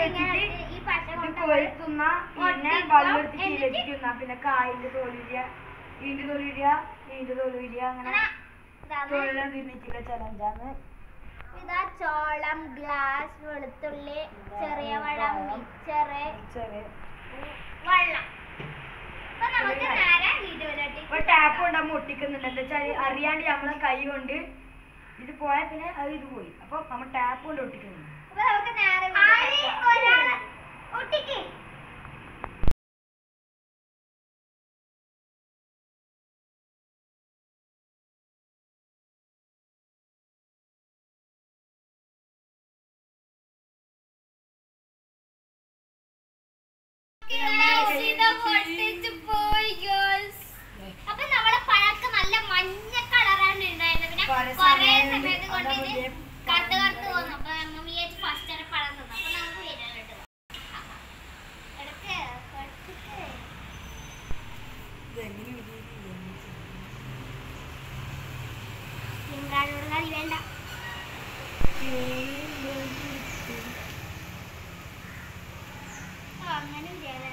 വെച്ചിട്ട് ഈ പശ ഇത് കൊണ്ട് കൊഴുത്തുന്ന പിന്നെ ഒട്ടിക്കുക. വെള്ളം എടുത്ത് എന്നിട്ട് ചീലത്തിക്കുന്ന പിന്നെ കായിന്റെ തോലിടുക ഇതിന്റെ തോലിടുക ഇതിന്റെ തോലിടുക അങ്ങനെ ഇങ്ങനെ ഇതാണ്. തോലെല്ലാം തിന്നിട്ടുള്ള ചലഞ്ചാണ് ഇതാ ചോളം ഗ്ലാസ് വെളുത്തുള്ളി ചെറിയ വളം മിച്ചറ് ചെറിയ വെള്ളം അപ്പൊ നമുക്ക് നേരെ വീഡിയോയിലോട്ട് ഇപ്പൊ ടാപ്പ് കൊണ്ട് നമ്മൾ ഒട്ടിക്കുന്നുണ്ട് എന്താ വെച്ചാൽ അറിയാണ്ട് നമ്മളെ കൈ കൊണ്ട് ഇത് പോയാൽ പിന്നെ അത് ഇത് പോയി അപ്പൊ നമ്മൾ ടാപ്പ് കൊണ്ട് ഒട്ടിക്കുന്നു അപ്പൊ നമുക്ക് നേരെ ഒരാള് ഒട്ടിക്ക് അപ്പൊ നമ്മളെ പഴക്ക് നല്ല മഞ്ഞ കളറാണ് ഉണ്ടായിരുന്നത് പിന്നെ കുറെ കൊറേ സമയം സമയത്ത് കൊണ്ട് അത് ഇത് വലിയ കറുത്ത് കറുത്ത് പോകുന്നു അപ്പൊ നമ്മൾ വിചാരിച്ച് ഫസ്റ്റ് ആണ് പഴം തന്നു അപ്പൊ നമുക്ക് വീട്ടിലോട്ട് പോകാം എടുക്ക് എടുക്ക്. ഇമ്രാനോട് കളി വേണ്ട ഓ, അങ്ങനെ ചെയ്യലേ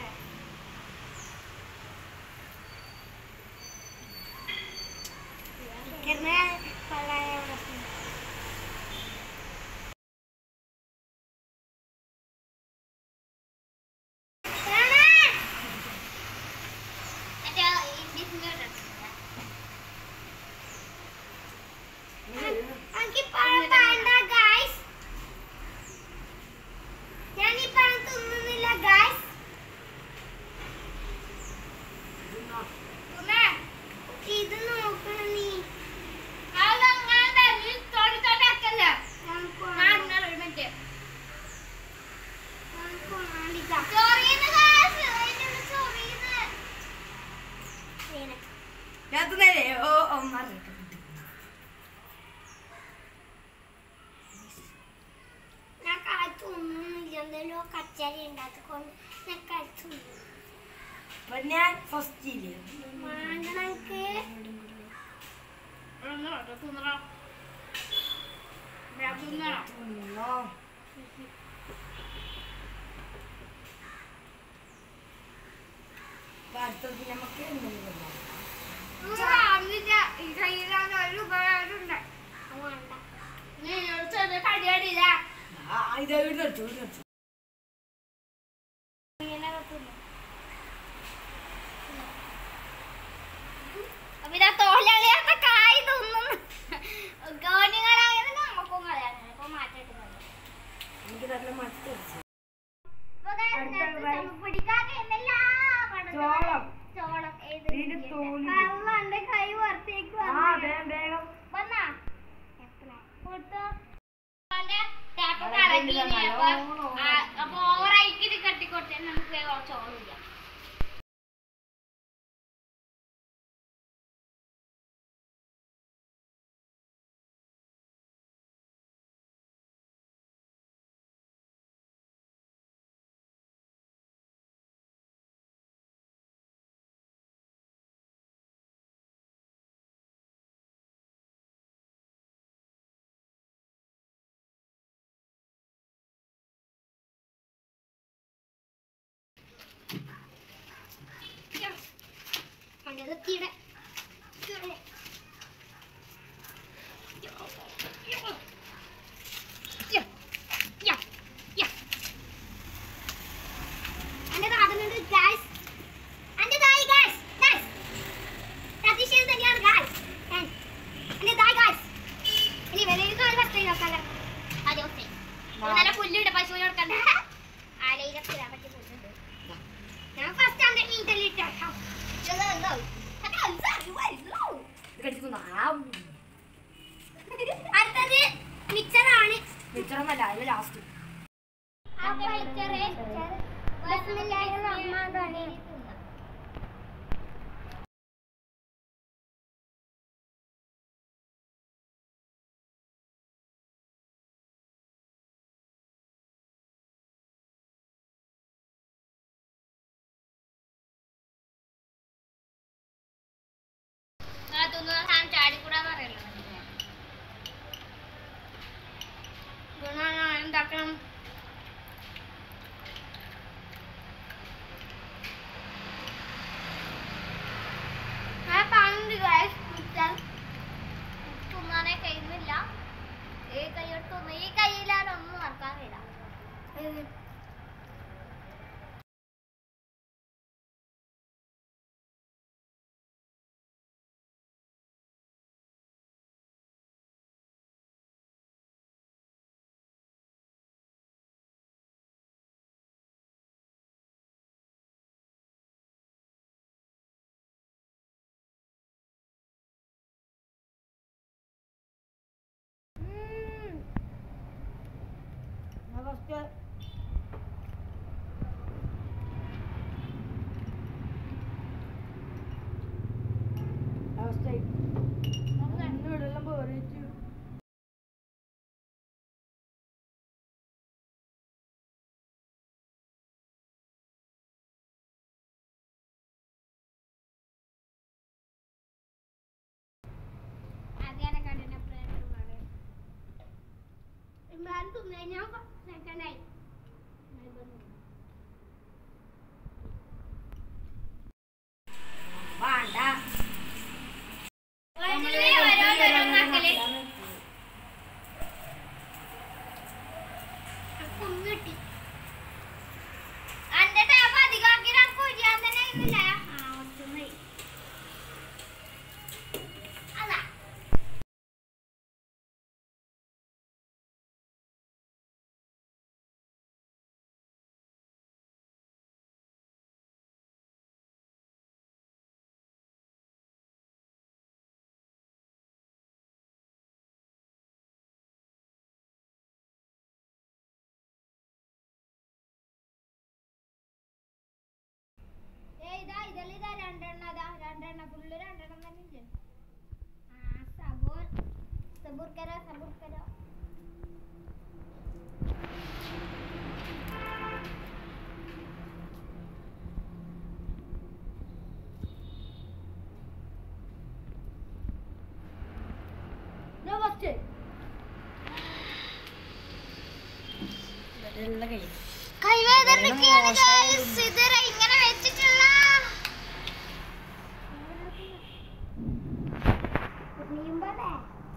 സ്റ്റിക്കറിന് കൊള്ളായ പ്രശ്നം ഇത് നോക്കണം നീ ഞാൻ നേരെ ഓ ഓ മാറി ഞാൻ കാലത്തൊന്നുമില്ല എന്തെല്ലോ കച്ചേരി ഉണ്ടാക്കിക്കൊണ്ട് ഞാൻ കഴിച്ചൊന്നും അപ്പൊ ഞാൻ ഫസ്റ്റ് ഇല്ലേ മാണ്ടണക്ക് തിന്നോ അപ്പൊ അടുത്തത് നമുക്ക് എന്തെങ്കിലും വേണ്ട ആ ഇത് ഇവിടെ നിർത്തും ഇവിടെ നിർത്തും ഇങ്ങനെ വെക്കുന്നു. അപ്പൊ ഇതാ തോലളിയാത്ത കായ് തിന്നുന്നു ഗോനികളായത് നമുക്കും കളയാണ് ഇപ്പൊ മാറ്റിയിട്ടുണ്ട് എനിക്ക് നല്ല മത്തി വെച്ചു ഇപ്പൊ ദേ അടുത്ത ഇതിനകത്ത് വരി. നമുക്ക് പിടിക്കാൻ എന്തെല്ലാ പടക്കം. ചോളം ചോളം ഏത് ഇതിന്റെ രീതിയില്? തോല്. കള്ളന്റെ കൈ പുറത്തേക്ക് ആ വന്നു. വേഗം വേഗം വന്നാ? എത്ര? കൊടുത്തോ. അവന്റെ tap അത് കറക്കിയിന്. ഇതിന്റെ അപ്പൊ നല്ലോണം ആ, അപ്പൊ ഓവറായിട്ട് ഇത് കെട്ടിക്കൊടുത്താൽ നമുക്ക് വേഗം ചോറില്ല തീടെ എന്റെ നാടുന്നുണ്ട് ഗായ്സ് എന്റെ തായ് ഗായ്സ് ഗായ്സ് അതിശയം തന്നെയാണ് ഗായ്സ് എന്റെ തായ് ഗായ്സ് ഇനി വലിയ കാല് ഫസ്റ്റ് നോക്കാലോ അതെ ഓക്കെ നല്ല പുല്ലുണ്ട് പശുവിനെ കൊടുക്കണ്ട ആലയിലത്തിടാൻ പറ്റിയ പുല്ലുണ്ട് ഞാൻ ഫസ്റ്റ് ആണ് ഇന്റലിട്ട് ഇത് കടിക്കുന്നു ആ അടുത്തത് മിക്സറാണ് മിച്ചറൊന്നല്ല അതിൽ ലാസ്റ്റ് ആ മിക്സറ് ബസ്മില്ലാഹിർ റഹ്മാൻ റഹീം ഉണ്ടാക്കണം ഇമ്രാൻ തിന്നു കഴിഞ്ഞാൽ സെക്കൻഡായി വേണ്ട ഓരോന്നോരോന്നാക്കല് കുന്നിട്ടി അന്റെ ടാപ്പ് അധികമാക്കി കുഴിയാൻ തന്നെ ആയിരുന്നില്ല ആ ഒത്തുന്നായി അതാ ഏയ് ഇതാ ഇതെല്ലാം ഇതാ രണ്ടെണ്ണം അതാ രണ്ടെണ്ണം ഫുള്ള് രണ്ടെണ്ണം തന്നെ ഇല്ലേ ആ സബൂർ സബൂർ കര സബൂർ കര ഞാൻ ഫസ്റ്റ് ഇതെല്ലാം കഴിയും കൈവേദനയ്ക്കാണ് guys. ഇതുവരെ ഇങ്ങനെ വെച്ചിട്ടുള്ള നീമ്പല്ലേ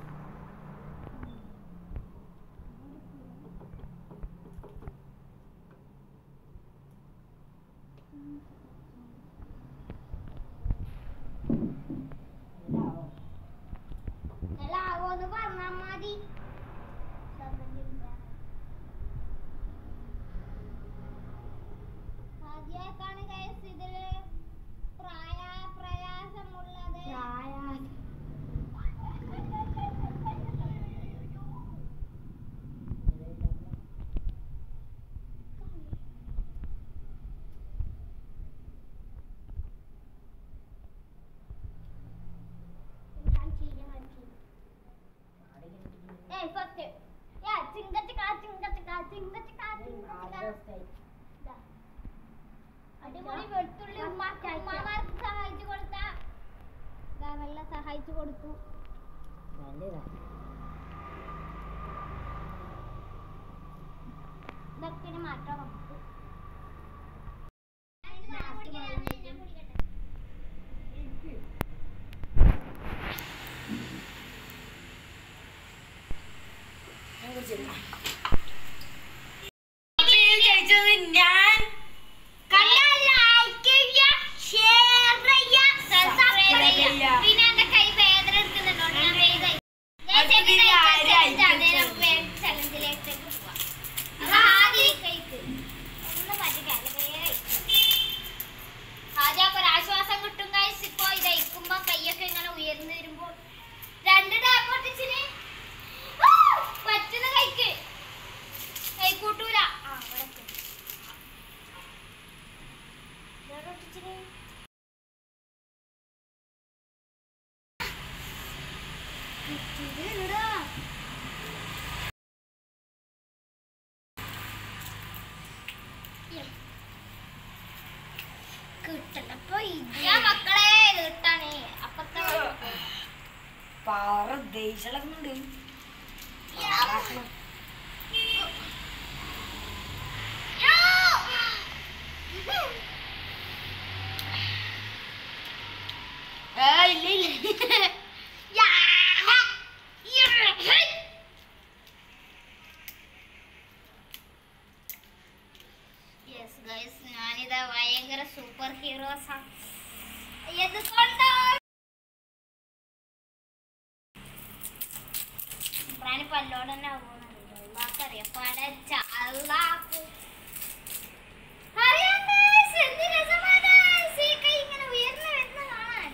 നല്ല ആവോന്ന് പറഞ്ഞാ മതി ആദ്യമായിട്ടാണ് guys ഇതില് പ്രായ പ്രയാസമുള്ളത് ഏയ് ഫസ്റ്റ് യാ ചിങ്കച്ചിക്ക ചിങ്കച്ചിക്ക ചിങ്കച്ചിക്ക ചിങ്കച്ചിക്ക ഇതാ. അടിപൊളി വെളുത്തുള്ളി ഉമ്മാക്ക് ഉമ്മാമാർക്ക് സഹായിച്ചു കൊടുത്ത ഇതാ നല്ല സഹായിച്ചു കൊടുത്തു ഇതൊക്കെ ഇനി മാറ്റാം നമുക്ക് ജയിച്ചത് ഞാൻ കണ്ടാ like ചെയ്യാ, share ചെയ്യാ, subscribe ചെയ്യാ. പിന്നെ എന്റെ കൈ വേദന എടുക്കുന്നുണ്ടോ ഞാൻ വേഗം ഞാൻ അത് ചെവി പിന്നെ കഴിക്കാൻ ആരും challenge ആണ്. അയച്ചു നമുക്ക് വേഗം challenge-ലേക്ക് പോവാം. അപ്പൊ ആദ്യം ഈ കൈക്ക്. ഒന്നും പറ്റില്ല, വേഗം ആദ്യം അപ്പൊ ഒരു ആശ്വാസം കിട്ടും guys. ഇപ്പൊ ഇത് അയക്കുമ്പോ കൈയൊക്കെ ഇങ്ങനെ ഉയർന്നു വരുമ്പോൾ രണ്ട് ടാപ്പ് പൊട്ടിച്ചിന് ഊ! പറ്റുന്ന കൈക്ക് കൈ കൂട്ടൂല ആ ഇവിടെ എത്തി. ഇവിടെ പൊട്ടിച്ചിന് കിട്ടണപ്പോ ഞാൻ മക്കളെ ഇത് കിട്ടാണ് അപ്പത്തെ പാറ ദേഷ്യമുണ്ട് ഇല്ല ഇല്ല യെസ് ഗൈസ് ഞാനിതാ ഭയങ്കര സൂപ്പർ ഹീറോസാ എന്തുകൊണ്ടോ പ്രാണി പല്ലോട് തന്നെ ആവുമെന്നറിയാം പടച്ച അള്ളാഹ് അറിയാം guys, എന്ത് രസമാണ് guys. ഈ കൈ ഇങ്ങനെ ഉയർന്ന് വരുന്ന കാണാൻ.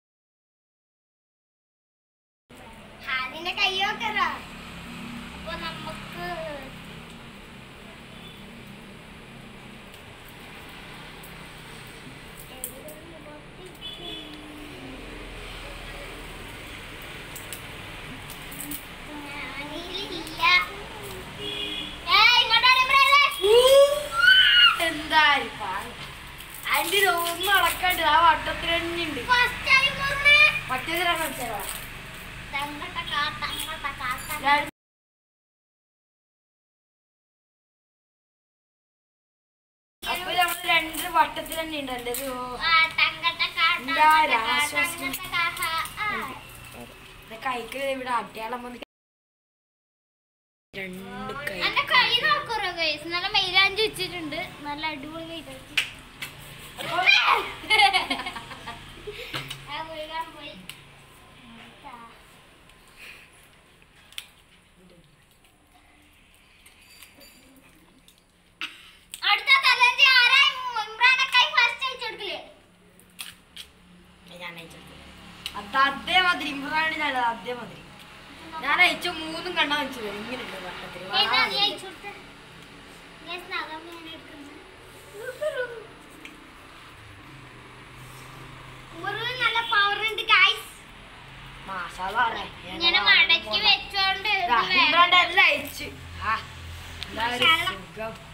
ഹാദിന്റെ കയ്യൊക്കെ ഇതാ. അപ്പൊ നമുക്ക് ഞാനില്ല. ഏയ്, ഇങ്ങോട്ടാണ് ഇബ്രാഹിമേ. എന്താ അതിന്റെ ഒന്നും നടക്കണ്ട് ആ വട്ടത്തിൽ തന്നെ ഉണ്ട് First time ഒന്ന്. മറ്റേതിലാണ് വെച്ചാലോ തങ്ങട്ട കാ, തങ്ങട്ട കാ, തങ്ങ- ഞാൻ വട്ടത്തിൽ തന്നെ ഉണ്ട് എൻ്റെ ഇത് ഓ, ആ, ടങ്കട്ടക്ക, എന്താ ടങ്കട്ടക്ക, രാശ്വാസം. ടങ്കട്ടക്ക, ആ. ഇത് കൈക്ക് ഇവിടെ അടയാളം വന്ന് രണ്ട് കൈ എന്റെ കൈ നോക്കുറോ ഗൈസ് നല്ല മൈലാഞ്ചി വെച്ചിട്ടുണ്ട് നല്ല അടിപൊളി മൈലാഞ്ചി ആ, വീഴാൻ പോയി. ഇതാ. അടുത്ത ചലഞ്ച് ആരാ ഇമ്രാനക്കായി ഫസ്റ്റ് അയച്ചു കൊടുക്കില്ലേ ഞാൻ അയച്ചത് അത് അതേമാതിരി ഇമ്രാണ് ഞാൻ അതേമാതിരി ഞാൻ അയച്ച മൂന്നും കണ്ടാ വെച്ചത് ഇങ്ങനെ ഉണ്ട് വട്ടത്തിൽ ഏതാ നീ അയച്ചു കൊടുത്തത് Yes, നഖം ഞാൻ എടുക്കുന്നത്. ഉമറിന് നല്ല പവർ ഉണ്ട് ഗൈസ് മാഷാല്ലേ ഇങ്ങനെ മടക്കി വെച്ചോണ്ട് ഇത് ഇമ്രാന്റെ എല്ലാം അയച്ചു ആ എന്താ ഒരു മാഷാഅല്ലാ. സുഖം